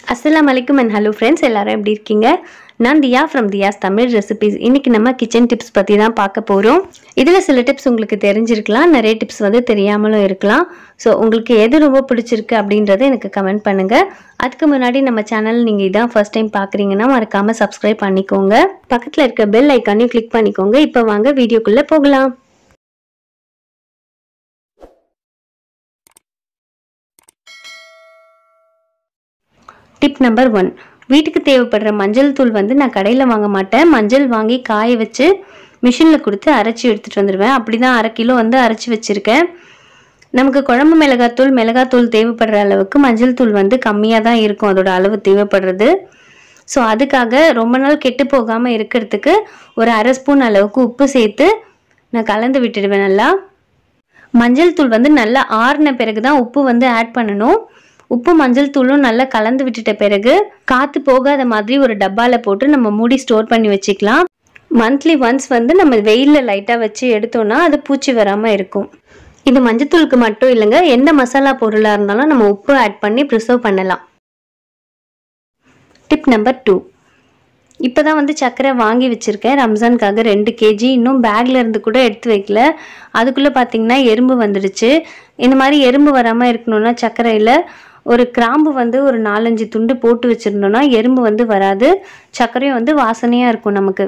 அஸ்ஸலாமு அலைக்கும் and hello friends எல்லாரும் எப்படி இருக்கீங்க நான் தியா ஃப்ரம் தியாஸ் தமிழ் ரெசிபிஸ் இன்னைக்கு நம்ம கிச்சன் டிப்ஸ் பற்றி தான் பார்க்க போகிறோம் இதில் சில டிப்ஸ் உங்களுக்கு தெரிஞ்சிருக்கலாம் நிறைய டிப்ஸ் வந்து தெரியாமலும் இருக்கலாம் ஸோ உங்களுக்கு எது ரொம்ப பிடிச்சிருக்கு அப்படின்றத எனக்கு கமெண்ட் பண்ணுங்கள் அதுக்கு முன்னாடி நம்ம சேனல் நீங்கள் இதான் ஃபர்ஸ்ட் டைம் பார்க்குறீங்கன்னா மறக்காமல் சப்ஸ்கிரைப் பண்ணிக்கோங்க பக்கத்தில் இருக்க பெல் ஐக்கானையும் கிளிக் பண்ணிக்கோங்க இப்போ வாங்க வீடியோக்குள்ளே போகலாம் டிப் நம்பர் ஒன் வீட்டுக்கு தேவைப்படுற மஞ்சள் தூள் வந்து நான் கடையில் வாங்க மாட்டேன் மஞ்சள் வாங்கி காய வச்சு மிஷினில் கொடுத்து அரைச்சி எடுத்துகிட்டு வந்துடுவேன் அப்படி தான் அரை கிலோ வந்து அரைச்சி வச்சுருக்கேன் நமக்கு குழம்பு மிளகாத்தூள் மிளகாத்தூள் தேவைப்படுற அளவுக்கு மஞ்சள் தூள் வந்து கம்மியாக தான் இருக்கும் அதோட அளவு தேவைப்படுறது ஸோ அதுக்காக ரொம்ப நாள் கெட்டு போகாமல் இருக்கிறதுக்கு ஒரு அரை ஸ்பூன் அளவுக்கு உப்பு சேர்த்து நான் கலந்து விட்டுடுவேன் நல்லா மஞ்சள் தூள் வந்து நல்லா ஆறின பிறகு தான் உப்பு வந்து ஆட் பண்ணணும் உப்பு மஞ்சள் தூளும் நல்லா கலந்து விட்டுட்ட பிறகு காற்று போகாத மாதிரி ஒரு டப்பாவில் போட்டு நம்ம மூடி ஸ்டோர் பண்ணி வச்சுக்கலாம் மந்த்லி ஒன்ஸ் வந்து நம்ம வெயிலில் லைட்டாக வச்சு எடுத்தோம்னா அது பூச்சி வராமல் இருக்கும் இது மஞ்சத்தூளுக்கு மட்டும் இல்லைங்க எந்த மசாலா பொருளாக இருந்தாலும் நம்ம உப்பு ஆட் பண்ணி ப்ரிசர்வ் பண்ணலாம் டிப் நம்பர் டூ இப்போ தான் வந்து சர்க்கரை வாங்கி வச்சுருக்கேன் ரம்ஜானுக்காக ரெண்டு கேஜி இன்னும் பேக்கில் இருந்து கூட எடுத்து வைக்கல அதுக்குள்ளே பார்த்தீங்கன்னா எறும்பு வந்துடுச்சு இந்த மாதிரி எறும்பு வராமல் இருக்கணும்னா சர்க்கரையில் ஒரு கிராம்பு வந்து ஒரு நாலஞ்சு துண்டு போட்டு வச்சுருந்தோம்னா எறும்பு வந்து வராது சர்க்கரையும் வந்து வாசனையாக இருக்கும் நமக்கு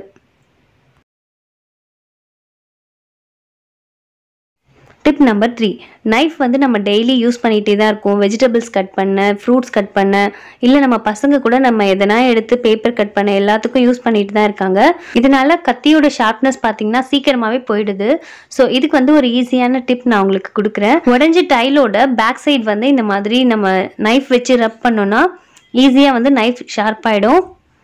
டிப் நம்பர் த்ரீ நைஃப் வந்து நம்ம டெய்லி யூஸ் பண்ணிகிட்டே தான் இருக்கோம் வெஜிடபிள்ஸ் கட் பண்ண ஃப்ரூட்ஸ் கட் பண்ண இல்லை நம்ம பசங்க கூட நம்ம எதனா எடுத்து பேப்பர் கட் பண்ண எல்லாத்துக்கும் யூஸ் பண்ணிட்டு தான் இருக்காங்க இதனால கத்தியோட ஷார்ப்னஸ் பார்த்தீங்கன்னா சீக்கிரமாகவே போயிடுது ஸோ இதுக்கு வந்து ஒரு ஈஸியான டிப் நான் உங்களுக்கு கொடுக்குறேன் உடஞ்சி டைலோட பேக் சைடு வந்து இந்த மாதிரி நம்ம நைஃப் வச்சு ரப் பண்ணோன்னா ஈஸியாக வந்து நைஃப் ஷார்ப் ஆகிடும்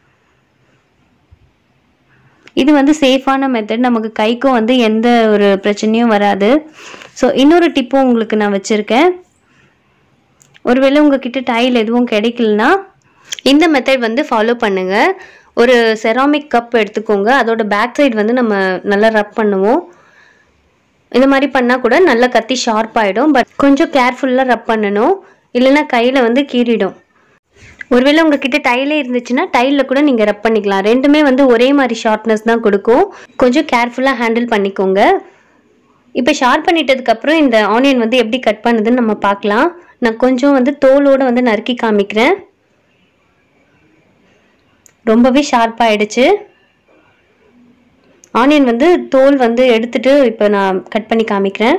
இது வந்து சேஃபான மெத்தட் நமக்கு கைக்கும் வந்து எந்த ஒரு பிரச்சனையும் வராது ஸோ இன்னொரு டிப்பும் உங்களுக்கு நான் வச்சுருக்கேன் ஒருவேளை உங்ககிட்ட டைல் எதுவும் கிடைக்கலனா இந்த மெத்தட் வந்து ஃபாலோ பண்ணுங்கள் ஒரு செராமிக் கப் எடுத்துக்கோங்க அதோட பேக் சைடு வந்து நம்ம நல்லா ரப் பண்ணுவோம் இந்த மாதிரி பண்ணால் கூட நல்லா கத்தி ஷார்ப் ஆகிடும் பட் கொஞ்சம் கேர்ஃபுல்லாக ரப் பண்ணணும் இல்லைன்னா கையில் வந்து கீறிடும் ஒருவேளை உங்ககிட்ட டைலே இருந்துச்சுன்னா டைலில் கூட நீங்கள் ரப் பண்ணிக்கலாம் ரெண்டுமே வந்து ஒரே மாதிரி ஷார்ப்னஸ் தான் கொடுக்கும் கொஞ்சம் கேர்ஃபுல்லாக ஹேண்டில் பண்ணிக்கோங்க இப்போ ஷார்ப் பண்ணிட்டதுக்கப்புறம் இந்த ஆனியன் வந்து எப்படி கட் பண்ணுதுன்னு நம்ம பார்க்கலாம் நான் கொஞ்சம் வந்து தோலோடு வந்து நறுக்கி காமிக்கிறேன் ரொம்பவே ஷார்ப் ஆயிடுச்சு ஆனியன் வந்து தோல் வந்து எடுத்துட்டு இப்போ நான் கட் பண்ணி காமிக்கிறேன்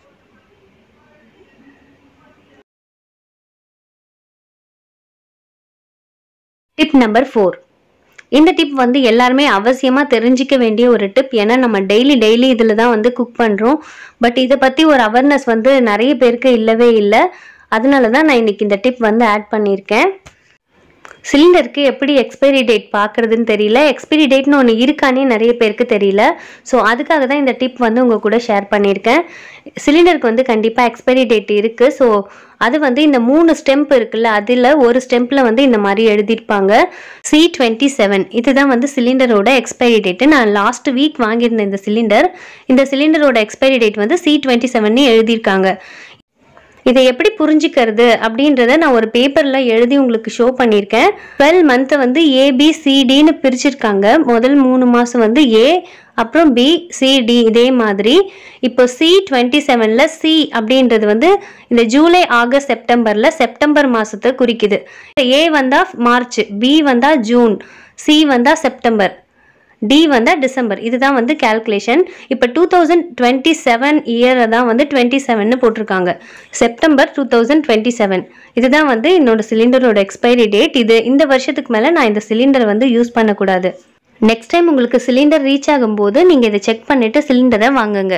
டிப் நம்பர் ஃபோர் இந்த டிப் வந்து எல்லாருமே அவசியமாக தெரிஞ்சிக்க வேண்டிய ஒரு டிப் ஏன்னா நம்ம டெய்லி டெய்லி இதில் தான் வந்து குக் பண்ணுறோம் பட் இதை பற்றி ஒரு அவேர்னஸ் வந்து நிறைய பேருக்கு இல்லவே இல்லை அதனால தான் நான் இன்னைக்கு இந்த டிப் வந்து ஆட் பண்ணியிருக்கேன் சிலிண்டருக்கு எப்படி எக்ஸ்பைரி டேட் பார்க்குறதுன்னு தெரியல எக்ஸ்பைரி டேட்னு ஒன்று இருக்கானே நிறைய பேருக்கு தெரியல ஸோ அதுக்காக தான் இந்த டிப் வந்து உங்கள் கூட ஷேர் பண்ணியிருக்கேன் சிலிண்டருக்கு வந்து கண்டிப்பாக எக்ஸ்பைரி டேட் இருக்குது ஸோ அது வந்து இந்த மூணு ஸ்டெம்ப் இருக்குல்ல அதில் ஒரு ஸ்டெம்பில் வந்து இந்த மாதிரி எழுதியிருப்பாங்க சி டுவெண்ட்டி செவன் இதுதான் வந்து சிலிண்டரோட எக்ஸ்பைரி டேட்டு நான் லாஸ்ட் வீக் வாங்கியிருந்தேன் இந்த சிலிண்டர் இந்த சிலிண்டரோட எக்ஸ்பைரி டேட் வந்து சி டுவெண்ட்டி செவன்னு எழுதியிருக்காங்க இதை எப்படி புரிஞ்சுக்கிறது அப்படின்றத நான் ஒரு பேப்பரில் எழுதி உங்களுக்கு ஷோ பண்ணியிருக்கேன் டுவெல் மந்த்தை வந்து ஏபிசிடின்னு பிரிச்சிருக்காங்க முதல் மூணு மாதம் வந்து ஏ அப்புறம் பி சிடி இதே மாதிரி இப்போ சி டுவெண்ட்டி செவனில் சி அப்படின்றது வந்து இந்த ஜூலை ஆகஸ்ட் செப்டம்பரில் செப்டம்பர் மாதத்தை குறிக்குது ஏ வந்தால் மார்ச் பி வந்தால் ஜூன் சி வந்தால் செப்டம்பர் டி வந்தால் டிசம்பர் இதுதான் வந்து கேல்குலேஷன் இப்போ டூ தௌசண்ட் டுவெண்ட்டி செவன் இயரை தான் வந்து டுவெண்ட்டி செவன்னு போட்டிருக்காங்க September two thousand twenty seven இதுதான் வந்து என்னோட சிலிண்டரோட எக்ஸ்பைரி டேட் இது இந்த வருஷத்துக்கு மேலே நான் இந்த சிலிண்டரை வந்து யூஸ் பண்ணக்கூடாது நெக்ஸ்ட் டைம் உங்களுக்கு சிலிண்டர் ரீச் ஆகும்போது நீங்கள் இதை செக் பண்ணிவிட்டு சிலிண்டரை வாங்குங்க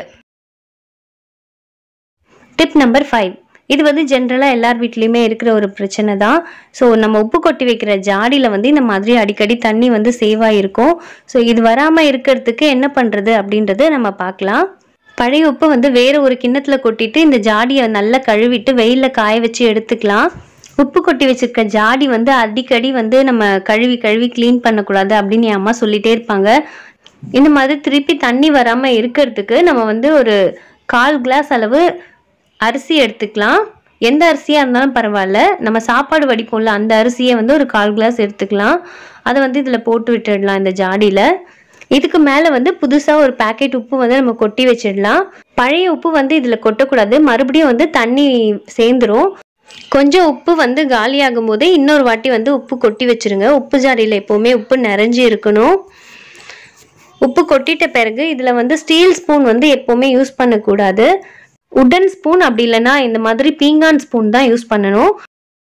டிப் நம்பர் ஃபைவ் இது வந்து ஜென்ரலாக எல்லார் வீட்லேயுமே இருக்கிற ஒரு பிரச்சனை தான் ஸோ நம்ம உப்பு கொட்டி வைக்கிற ஜாடியில் வந்து இந்த மாதிரி அடிக்கடி தண்ணி வந்து சேவ் ஆகிருக்கும் ஸோ இது வராமல் இருக்கிறதுக்கு என்ன பண்ணுறது அப்படின்றத நம்ம பார்க்கலாம் பழைய உப்பு வந்து வேற ஒரு கிண்ணத்தில் கொட்டிட்டு இந்த ஜாடியை நல்லா கழுவிட்டு வெயிலில் காய வச்சு எடுத்துக்கலாம் உப்பு கொட்டி வச்சிருக்க ஜாடி வந்து அடிக்கடி வந்து நம்ம கழுவி கழுவி க்ளீன் பண்ணக்கூடாது அப்படின்னு என் அம்மா சொல்லிட்டே இருப்பாங்க இந்த மாதிரி திருப்பி தண்ணி வராமல் இருக்கிறதுக்கு நம்ம வந்து ஒரு கால் கிளாஸ் அளவு அரிசி எடுத்துக்கலாம் எந்த அரிசியாக இருந்தாலும் பரவாயில்ல நம்ம சாப்பாடு வடிப்போம்ல அந்த அரிசியை வந்து ஒரு கால் கிளாஸ் எடுத்துக்கலாம் அதை வந்து இதில் போட்டு விட்டுடலாம் இந்த ஜாடியில் இதுக்கு மேலே வந்து புதுசாக ஒரு பேக்கெட் உப்பு வந்து நம்ம கொட்டி வச்சிடலாம் பழைய உப்பு வந்து இதில் கொட்டக்கூடாது மறுபடியும் வந்து தண்ணி சேர்ந்துரும் கொஞ்சம் உப்பு வந்து காலியாகும் போதே இன்னொரு வாட்டி வந்து உப்பு கொட்டி வச்சிருங்க உப்பு ஜாடியில் எப்போவுமே உப்பு நிறைஞ்சி இருக்கணும் உப்பு கொட்டிட்ட பிறகு இதில் வந்து ஸ்டீல் ஸ்பூன் வந்து எப்போவுமே யூஸ் பண்ணக்கூடாது உடன் ஸ்பூன் அப்படி இல்லைன்னா இந்த மாதிரி பீங்கான் ஸ்பூன் தான் யூஸ் பண்ணணும்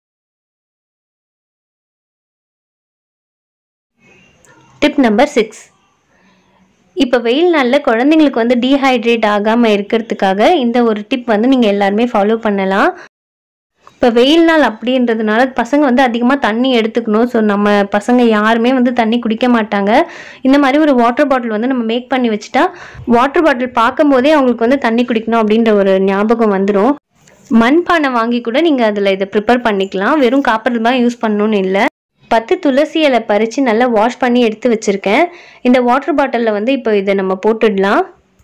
டிப் நம்பர் சிக்ஸ் இப்போ வெயில் நாளில் குழந்தைங்களுக்கு வந்து டீஹைட்ரேட் ஆகாமல் இருக்கிறதுக்காக இந்த ஒரு டிப் வந்து நீங்கள் எல்லாருமே ஃபாலோ பண்ணலாம் இப்போ வெயில் நாள் அப்படின்றதுனால பசங்க வந்து அதிகமாக தண்ணி எடுத்துக்கணும் ஸோ நம்ம பசங்க யாருமே வந்து தண்ணி குடிக்க மாட்டாங்க இந்த மாதிரி ஒரு வாட்டர் பாட்டில் வந்து நம்ம மேக் பண்ணி வச்சுட்டா வாட்டர் பாட்டில் பார்க்கும் போதே அவங்களுக்கு வந்து தண்ணி குடிக்கணும் அப்படின்ற ஒரு ஞாபகம் வந்துடும் மண்பானை வாங்கி கூட நீங்கள் அதில் இதை ப்ரிப்பேர் பண்ணிக்கலாம் வெறும் காப்பர் தான் யூஸ் பண்ணணும்னு இல்லை பத்து துளசி இலை பறித்து நல்லா வாஷ் பண்ணி எடுத்து வச்சுருக்கேன் இந்த வாட்டர் பாட்டிலில் வந்து இப்போ இதை நம்ம போட்டுடலாம்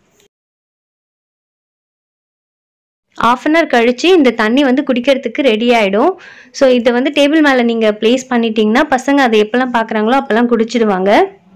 ஆஃப் அன் ஹவர் கழித்து இந்த தண்ணி வந்து குடிக்கிறதுக்கு ரெடி ஆகிடும் ஸோ இதை வந்து டேபிள் மேலே நீங்கள் ப்ளேஸ் பண்ணிட்டீங்கன்னா பசங்க அதை எப்போல்லாம் பார்க்குறாங்களோ அப்போல்லாம் குடிச்சிடுவாங்க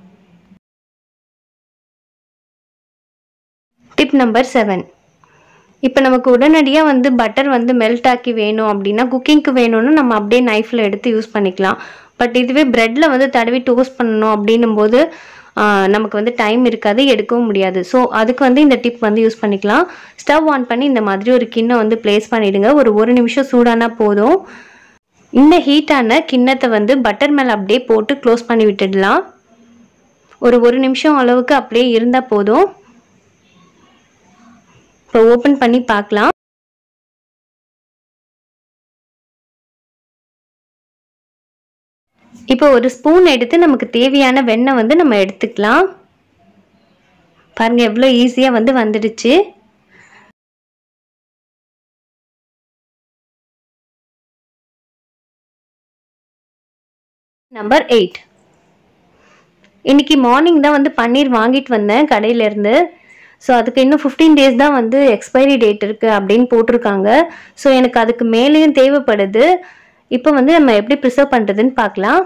டிப் நம்பர் செவன் இப்போ நமக்கு உடனடியாக வந்து பட்டர் வந்து மெல்ட் ஆக்கி வேணும் அப்படின்னா குக்கிங்க்கு வேணும்னு நம்ம அப்படியே நைஃப்பில் எடுத்து யூஸ் பண்ணிக்கலாம் பட் இதுவே ப்ரெட்டில் வந்து தடவி டோஸ்ட் பண்ணணும் அப்படின்னும் போது ஆஹ், நமக்கு வந்து டைம் இருக்காது எடுக்கவும் முடியாது ஸோ அதுக்கு வந்து இந்த டிப் வந்து யூஸ் பண்ணிக்கலாம் ஸ்டவ் ஆன் பண்ணி இந்த மாதிரி ஒரு கிண்ணம் வந்து ப்ளேஸ் பண்ணிடுங்க ஒரு ஒரு நிமிஷம் சூடானா போதும் இந்த ஹீட்டான கிண்ணத்தை வந்து பட்டர் மேலே அப்படியே போட்டு க்ளோஸ் பண்ணி விட்டுடலாம் ஒரு ஒரு நிமிஷம் அளவுக்கு அப்படியே இருந்தால் போதும் இப்போ ஓப்பன் பண்ணி பார்க்கலாம் இப்போ ஒரு ஸ்பூன் எடுத்து நமக்கு தேவையான வெண்ணெய் வந்து நம்ம எடுத்துக்கலாம் பாருங்க எவ்வளோ ஈஸியாக வந்து வந்துடுச்சு நம்பர் எயிட் இன்னைக்கு மார்னிங் தான் வந்து பன்னீர் வாங்கிட்டு வந்தேன் கடையிலேருந்து ஸோ அதுக்கு இன்னும் ஃபிஃப்டீன் டேஸ் தான் வந்து எக்ஸ்பைரி டேட் இருக்குது அப்படின்னு போட்டிருக்காங்க ஸோ எனக்கு அதுக்கு மேலேயும் தேவைப்படுது இப்போ வந்து நம்ம எப்படி ப்ரிசர்வ் பண்ணுறதுன்னு பார்க்கலாம்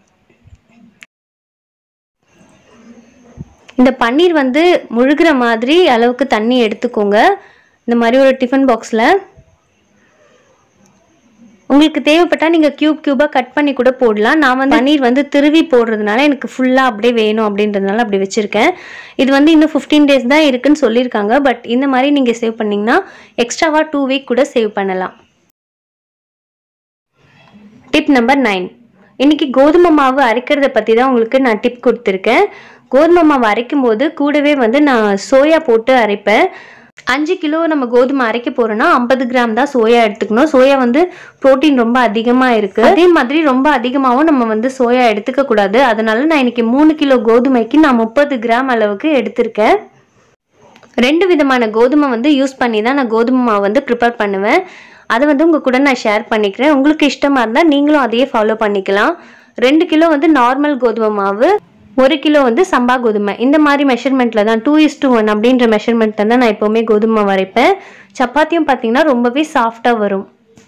இந்த பன்னீர் வந்து முழுகிற மாதிரி அளவுக்கு தண்ணி எடுத்துக்கோங்க இந்த மாதிரி ஒரு டிஃபன் பாக்ஸில் உங்களுக்கு தேவைப்பட்டால் நீங்கள் க்யூப் க்யூபாக கட் பண்ணி கூட போடலாம் நான் வந்து பன்னீர் வந்து திருவி போடுறதுனால எனக்கு ஃபுல்லாக அப்படியே வேணும் அப்படின்றதுனால அப்படி வச்சுருக்கேன் இது வந்து இன்னும் ஃபிஃப்டீன் டேஸ் தான் இருக்குன்னு சொல்லியிருக்காங்க பட் இந்த மாதிரி நீங்கள் சேவ் பண்ணிங்கன்னா எக்ஸ்ட்ராவாக டூ வீக் கூட சேவ் பண்ணலாம் டிப் நம்பர் நைன் இன்னைக்கு கோதுமை மாவு அரைக்கிறத பற்றி தான் உங்களுக்கு நான் டிப் கொடுத்துருக்கேன் கோதுமை மாவு அரைக்கும் போது கூடவே வந்து நான் சோயா போட்டு அரைப்பேன் அஞ்சு கிலோ நம்ம கோதுமை அரைக்க போறோம்னா ஐம்பது கிராம் தான் சோயா எடுத்துக்கணும் சோயா வந்து புரோட்டீன் ரொம்ப அதிகமாக இருக்கு அதே மாதிரி ரொம்ப அதிகமாகவும் நம்ம வந்து சோயா எடுத்துக்க கூடாது அதனால நான் இன்னைக்கு மூணு கிலோ கோதுமைக்கு நான் முப்பது கிராம் அளவுக்கு எடுத்திருக்கேன் ரெண்டு விதமான கோதுமை வந்து யூஸ் பண்ணி தான் நான் கோதுமை மாவு வந்து ப்ரிப்பேர் பண்ணுவேன் அதை வந்து உங்கள் கூட நான் ஷேர் பண்ணிக்கிறேன் உங்களுக்கு இஷ்டமாக இருந்தால் நீங்களும் அதையே ஃபாலோ பண்ணிக்கலாம் ரெண்டு கிலோ வந்து நார்மல் கோதுமை மாவு ஒரு கிலோ வந்து சம்பா கோதுமை இந்த மாதிரி மெஷர்மெண்ட்டில் தான் டூ இஸ் டூ ஒன் அப்படின்ற மெஷர்மெண்ட்டில் தான் நான் எப்போவுமே கோதுமை மாவு அரைப்பேன் சப்பாத்தியும் பார்த்தீங்கன்னா ரொம்பவே சாஃப்டாக வரும்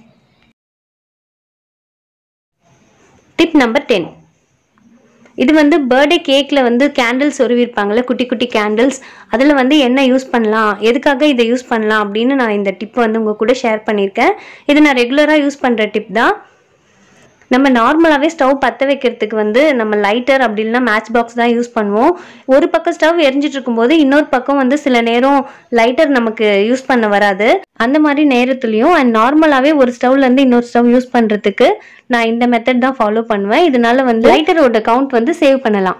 டிப் நம்பர் டென் இது வந்து பர்த்டே கேக்கில் வந்து கேண்டில்ஸ் சொருவிருப்பாங்கல்ல குட்டி குட்டி கேண்டில்ஸ் அதில் வந்து என்ன யூஸ் பண்ணலாம் எதுக்காக இதை யூஸ் பண்ணலாம் அப்படின்னு நான் இந்த டிப் வந்து உங்கள் கூட ஷேர் பண்ணியிருக்கேன் இது நான் ரெகுலராக யூஸ் பண்ணுற டிப் தான் நம்ம நார்மலாகவே ஸ்டவ் பற்ற வைக்கிறதுக்கு வந்து நம்ம லைட்டர் அப்படி இல்லைன்னா மேட்ச் பாக்ஸ் தான் யூஸ் பண்ணுவோம் ஒரு பக்கம் ஸ்டவ் எரிஞ்சிட்டு இருக்கும்போது இன்னொரு பக்கம் வந்து சில நேரம் லைட்டர் நமக்கு யூஸ் பண்ண வராது அந்த மாதிரி நேரத்துலையும் அண்ட் நார்மலாகவே ஒரு ஸ்டவ்லேருந்து இன்னொரு ஸ்டவ் யூஸ் பண்ணுறதுக்கு நான் இந்த மெத்தட் தான் ஃபாலோ பண்ணுவேன் இதனால வந்து லைட்டரோட கவுண்ட் வந்து சேவ் பண்ணலாம்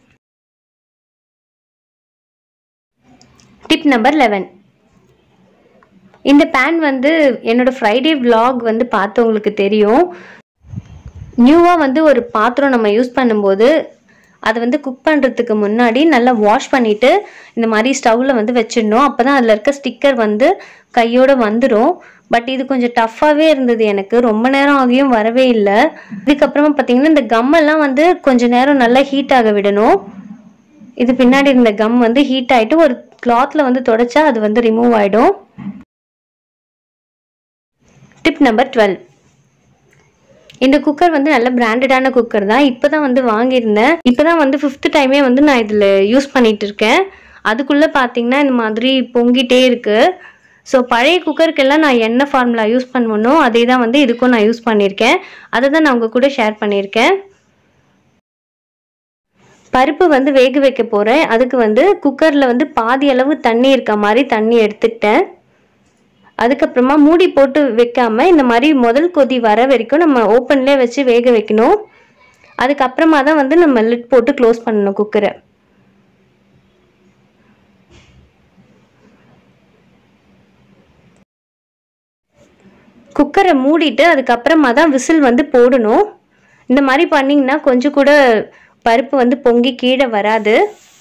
டிப் நம்பர் லெவன் இந்த பேன் வந்து என்னோட ஃப்ரைடே vlog வந்து பார்த்தவங்களுக்கு தெரியும் நியூவாக வந்து ஒரு பாத்திரம் நம்ம யூஸ் பண்ணும்போது அதை வந்து குக் பண்ணுறதுக்கு முன்னாடி நல்லா வாஷ் பண்ணிவிட்டு இந்த மாதிரி ஸ்டவ்வில் வந்து வச்சிடணும் அப்போ தான் அதில் இருக்க ஸ்டிக்கர் வந்து கையோட வந்துடும் பட் இது கொஞ்சம் டஃப்பாகவே இருந்தது எனக்கு ரொம்ப நேரம் ஆகியும் வரவே இல்லை இதுக்கப்புறமா பார்த்தீங்கன்னா இந்த கம்மெல்லாம் வந்து கொஞ்ச நேரம் நல்லா ஹீட் ஆக விடணும் இது பின்னாடி இருந்த கம் வந்து ஹீட் ஆகிட்டு ஒரு கிளாத்தில் வந்து தொடச்சா அது வந்து ரிமூவ் ஆகிடும் டிப் நம்பர் டுவெல் இந்த குக்கர் வந்து நல்ல பிராண்டடான குக்கர் தான் இப்போ தான் வந்து வாங்கியிருந்தேன் இப்போ தான் வந்து ஃபிஃப்த் டைமே வந்து நான் இதில் யூஸ் பண்ணிட்டு இருக்கேன் அதுக்குள்ளே பார்த்தீங்கன்னா இந்த மாதிரி பொங்கிட்டே இருக்குது ஸோ பழைய குக்கருக்கெல்லாம் நான் என்ன ஃபார்முலா யூஸ் பண்ணுவனோ அதே தான் வந்து இதுக்கும் நான் யூஸ் பண்ணியிருக்கேன் அதை தான் நான் உங்கள் கூட ஷேர் பண்ணியிருக்கேன் பருப்பு வந்து வேக வைக்க போகிறேன் அதுக்கு வந்து குக்கரில் வந்து பாதி அளவு தண்ணி இருக்க மாதிரி தண்ணி எடுத்துக்கிட்டேன் அதுக்கப்புறமா மூடி போட்டு வைக்காம இந்த மாதிரி முதல் கொதி வர வரைக்கும் நம்ம ஓப்பன்லேயே வச்சு வேக வைக்கணும் அதுக்கப்புறமா தான் வந்து நம்ம லிட் போட்டு க்ளோஸ் பண்ணணும் குக்கரை குக்கரை மூடிட்டு அதுக்கப்புறமா தான் விசில் வந்து போடணும் இந்த மாதிரி பண்ணிங்கன்னா கொஞ்சம் கூட பருப்பு வந்து பொங்கி கீழே வராது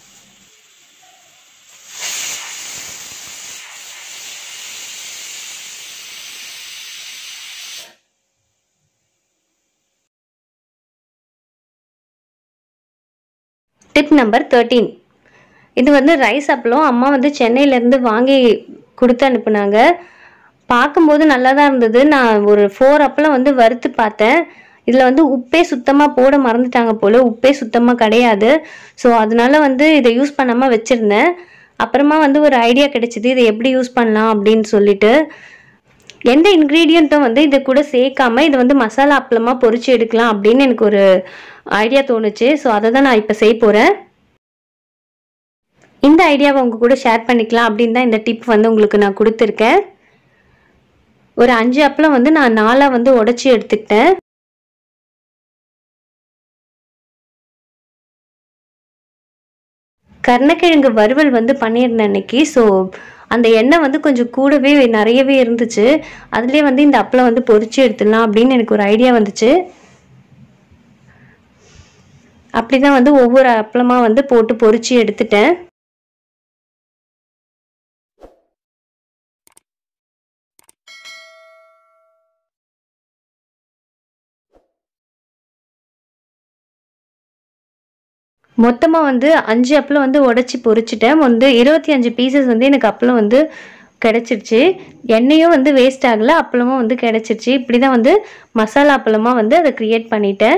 டிப் நம்பர் தேர்ட்டீன் இது வந்து ரைஸ் அப்பளம் அம்மா வந்து சென்னையிலேருந்து வாங்கி கொடுத்து அனுப்புனாங்க பார்க்கும்போது நல்லா தான் இருந்தது நான் ஒரு ஃபோர் அப்பளம் வந்து வறுத்து பார்த்தேன் இதில் வந்து உப்பே சுத்தமாக போட மறந்துட்டாங்க போல் உப்பே சுத்தமாக கிடையாது ஸோ அதனால வந்து இதை யூஸ் பண்ணாமல் வச்சுருந்தேன் அப்புறமா வந்து ஒரு ஐடியா கிடைச்சிது இதை எப்படி யூஸ் பண்ணலாம் அப்படின்னு சொல்லிட்டு எந்த இன்க்ரீடியண்ட்டும் வந்து இது கூட சேர்க்காம இதை வந்து மசாலா அப்பளமாக பொரிச்சு எடுக்கலாம் அப்படின்னு எனக்கு ஒரு ஐடியா தோணுச்சு ஸோ அதை தான் நான் இப்போ செய்ய போகிறேன் இந்த ஐடியாவை உங்க கூட ஷேர் பண்ணிக்கலாம் அப்படின்னு தான் இந்த டிப் வந்து உங்களுக்கு நான் கொடுத்துருக்கேன் ஒரு அஞ்சு அப்பளம் வந்து நான் நாலாக வந்து உடச்சி எடுத்துக்கிட்டேன் கருணக்கிழங்கு வறுவல் வந்து பண்ணியிருந்தேன் அன்னைக்கு ஸோ அந்த எண்ணெய் வந்து கொஞ்சம் கூடவே நிறையவே இருந்துச்சு அதுலேயே வந்து இந்த அப்பளம் வந்து பொரிச்சு எடுத்துடலாம் அப்படின்னு எனக்கு ஒரு ஐடியா வந்துச்சு அப்படிதான் வந்து ஒவ்வொரு அப்பளமா வந்து போட்டு பொரிச்சு எடுத்துட்டேன் மொத்தமாக வந்து அஞ்சு அப்பளம் வந்து உடச்சி பொரிச்சிட்டேன் வந்து இருபத்தி அஞ்சு பீசஸ் வந்து எனக்கு அப்பளம் வந்து கிடச்சிருச்சு எண்ணெயும் வந்து வேஸ்ட் ஆகலை அப்பளமும் வந்து கிடச்சிருச்சு இப்படி தான் வந்து மசாலா அப்பளமாக வந்து அதை க்ரியேட் பண்ணிட்டேன்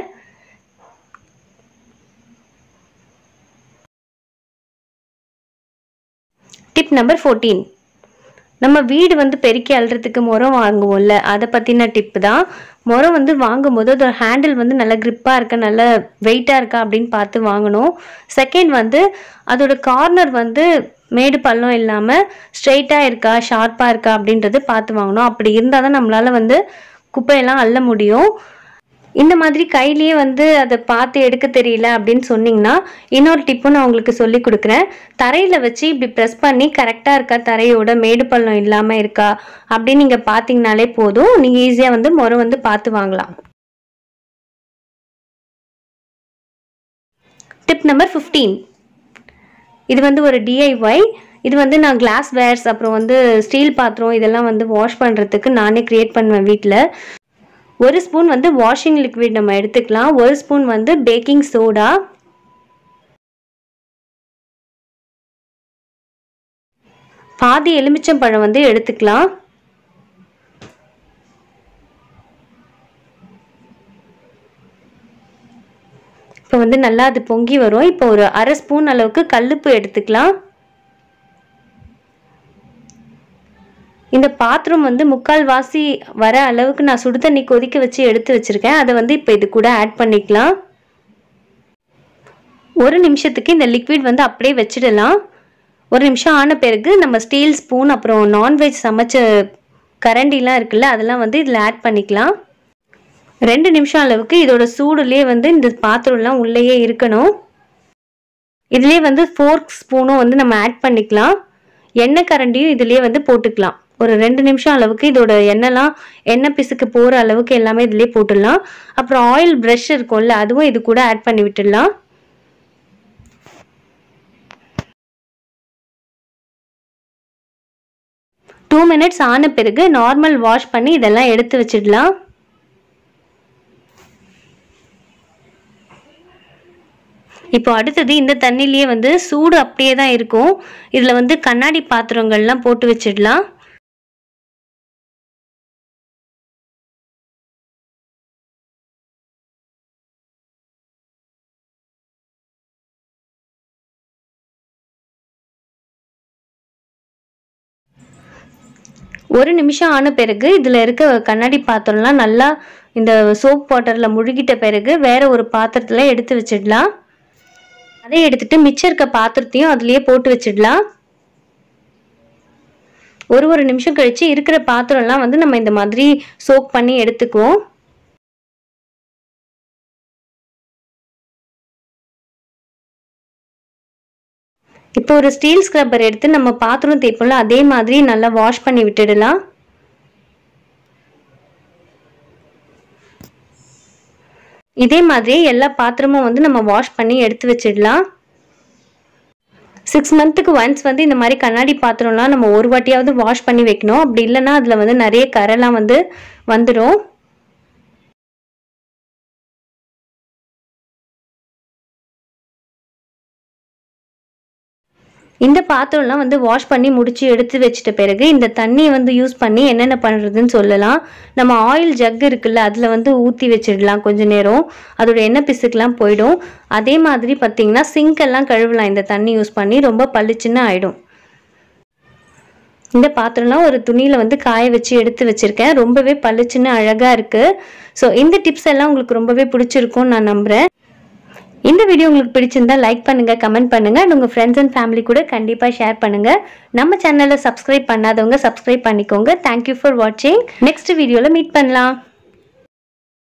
டிப் நம்பர் ஃபோர்டீன் நம்ம வீடு வந்து பெருக்கி அள்ளுறதுக்கு முறம் வாங்குவோம்ல அதை பற்றின டிப்பு தான் முறம் வந்து வாங்கும்போது அதோட ஹேண்டில் வந்து நல்லா க்ரிப்பாக இருக்கா நல்ல வெயிட்டாக இருக்கா அப்படின்னு பார்த்து வாங்கணும் செகண்ட் வந்து அதோட கார்னர் வந்து மேடு பள்ளம் இல்லாமல் ஸ்ட்ரெயிட்டாக இருக்கா ஷார்ப்பாக இருக்கா அப்படின்றது பார்த்து வாங்கணும் அப்படி இருந்தால் தான் நம்மளால் வந்து குப்பையெல்லாம் அள்ள முடியும் இந்த மாதிரி கையிலேயே வந்து அதை பார்த்து எடுக்க தெரியல அப்படின்னு சொன்னீங்கன்னா இன்னொரு டிப்பும் நான் உங்களுக்கு சொல்லி கொடுக்குறேன் தரையில் வச்சு இப்படி ப்ரெஸ் பண்ணி கரெக்டாக இருக்கா தரையோட மேடு பள்ளம் இல்லாமல் இருக்கா அப்படின்னு நீங்கள் பார்த்தீங்கனாலே போதும் நீங்கள் ஈஸியாக வந்து முறை வந்து பார்த்து வாங்கலாம் டிப் நம்பர் ஃபிஃப்டீன் இது வந்து ஒரு டிஐஒய் இது வந்து நான் கிளாஸ் வேர்ஸ் அப்புறம் வந்து ஸ்டீல் பாத்திரம் இதெல்லாம் வந்து வாஷ் பண்ணுறதுக்கு நானே க்ரியேட் பண்ணுவேன் வீட்டில் ஒரு ஸ்பூன் வந்து வாஷிங் லிக்விட் நம்ம எடுத்துக்கலாம் ஒரு ஸ்பூன் வந்து பேக்கிங் சோடா பாதி எலுமிச்சம்பழம் வந்து எடுத்துக்கலாம் இப்போ வந்து நல்லா அது பொங்கி வரும் இப்போ ஒரு அரை ஸ்பூன் அளவுக்கு கல்லுப்பு எடுத்துக்கலாம் இந்த பாத்திரம் வந்து முக்கால் வாசி வர அளவுக்கு நான் சுடு தண்ணி கொதிக்க வச்சு எடுத்து வச்சிருக்கேன் அதை வந்து இப்போ இது கூட ஆட் பண்ணிக்கலாம் ஒரு நிமிஷத்துக்கு இந்த லிக்விட் வந்து அப்படியே வச்சிடலாம் ஒரு நிமிஷம் ஆன பிறகு நம்ம ஸ்டீல் ஸ்பூன் அப்புறம் நான்வெஜ் சமைச்ச கரண்டிலாம் இருக்குல்ல அதெல்லாம் வந்து இதில் ஆட் பண்ணிக்கலாம் ரெண்டு நிமிஷம் அளவுக்கு இதோட சூடுலேயே வந்து இந்த பாத்திரம்லாம் உள்ளேயே இருக்கணும் இதுலேயே வந்து ஃபோர்க் ஸ்பூனும் வந்து நம்ம ஆட் பண்ணிக்கலாம் எண்ணெய் கரண்டியும் இதுலேயே வந்து போட்டுக்கலாம் ஒரு ரெண்டு நிமிஷம் அளவுக்கு இதோட எண்ணெய்லாம் எண்ணெய் பிசுக்கு போகிற அளவுக்கு எல்லாமே இதுலேயே போட்டுடலாம் அப்புறம் ஆயில் ப்ரஷ் இருக்கும்ல அதுவும் இது கூட ஆட் பண்ணி விட்டுடலாம் டூ மினிட்ஸ் ஆன பிறகு நார்மல் வாஷ் பண்ணி இதெல்லாம் எடுத்து வச்சிடலாம் இப்போ அடுத்தது இந்த தண்ணிலேயே வந்து சூடு அப்படியே தான் இருக்கும் இதில் வந்து கண்ணாடி பாத்திரங்கள்லாம் போட்டு வச்சிடலாம் ஒரு நிமிஷம் ஆன பிறகு இதில் இருக்க கண்ணாடி பாத்திரம்லாம் நல்லா இந்த சோப் வாட்டரில் முழுகிட்ட பிறகு வேற ஒரு பாத்திரத்தில் எடுத்து வச்சிடலாம் அதை எடுத்துட்டு மிச்சம் இருக்க பாத்திரத்தையும் அதுலேயே போட்டு வச்சிடலாம் ஒரு ஒரு நிமிஷம் கழிச்சு இருக்கிற பாத்திரம்லாம் வந்து நம்ம இந்த மாதிரி சோக் பண்ணி எடுத்துக்குவோம் இப்போ ஒரு ஸ்டீல் ஸ்க்ரப்பர் எடுத்து நம்ம பாத்திரம் தேய்ப்போம்ல அதே மாதிரி நல்லா வாஷ் பண்ணி விட்டுடலாம் இதே மாதிரி எல்லா பாத்திரமும் வந்து நம்ம வாஷ் பண்ணி எடுத்து வச்சிடலாம் சிக்ஸ் மந்த்துக்கு ஒன்ஸ் வந்து இந்த மாதிரி கண்ணாடி பாத்திரம்லாம் நம்ம ஒரு வாட்டியாவது வாஷ் பண்ணி வைக்கணும் அப்படி இல்லைன்னா அதில் வந்து நிறைய கரைலாம் வந்து வந்துடும் இந்த பாத்திரம்லாம் வந்து வாஷ் பண்ணி முடிச்சு எடுத்து வச்சிட்ட பிறகு இந்த தண்ணியை வந்து யூஸ் பண்ணி என்னென்ன பண்ணுறதுன்னு சொல்லலாம் நம்ம ஆயில் ஜக் இருக்குல்ல அதில் வந்து ஊற்றி வச்சிடலாம் கொஞ்ச நேரம் அதோட எண்ணெய் பிசுக்கெலாம் போயிடும் அதே மாதிரி பார்த்தீங்கன்னா சிங்க் எல்லாம் கழுவலாம் இந்த தண்ணி யூஸ் பண்ணி ரொம்ப பளிச்சுன்னு ஆயிடும் இந்த பாத்திரம்லாம் ஒரு துணியில் வந்து காய வச்சு எடுத்து வச்சுருக்கேன் ரொம்பவே பளிச்சுன்னு அழகாக இருக்குது ஸோ இந்த டிப்ஸ் எல்லாம் உங்களுக்கு ரொம்பவே பிடிச்சிருக்கும்னு நான் நம்புகிறேன் இந்த வீடியோ உங்களுக்கு பிடிச்சிருந்தா லைக் பண்ணுங்க கமெண்ட் பண்ணுங்க and உங்க ஃப்ரெண்ட்ஸ் அண்ட் ஃபேமிலி கூட கண்டிப்பா ஷேர் பண்ணுங்க நம்ம சேனலை சப்ஸ்கிரைப் பண்ணாதவங்க சப்ஸ்கிரைப் பண்ணிக்கோங்க தேங்க்யூ ஃபார் வாட்சிங் நெக்ஸ்ட் வீடியோல மீட் பண்ணலாம்